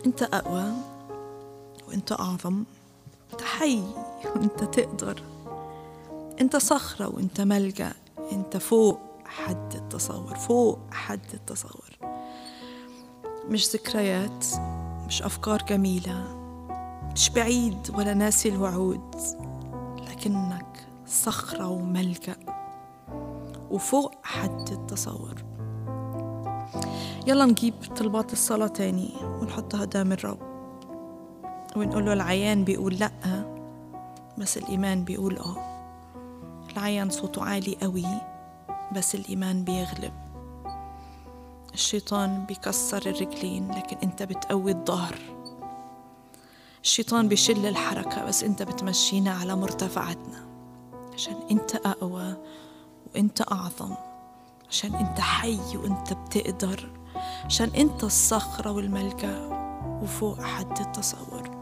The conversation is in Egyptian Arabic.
انت اقوى وانت اعظم انت حي وانت تقدر انت صخرة وانت ملجأ انت فوق حد التصور فوق حد التصور مش ذكريات مش أفكار جميلة مش بعيد ولا ناسي الوعود لكنك صخرة وملجأ وفوق حد التصور يلا نجيب طلبات الصلاة تاني ونحطها قدام الرب ونقول له العيان بيقول لأ بس الإيمان بيقول آه العيان صوته عالي قوي بس الإيمان بيغلب الشيطان بيكسر الرجلين لكن أنت بتقوي الظهر الشيطان بيشل الحركة بس أنت بتمشينا على مرتفعاتنا عشان أنت أقوى وأنت أعظم عشان أنت حي وأنت بتقدر عشان أنت الصخرة والملجأ وفوق حد التصور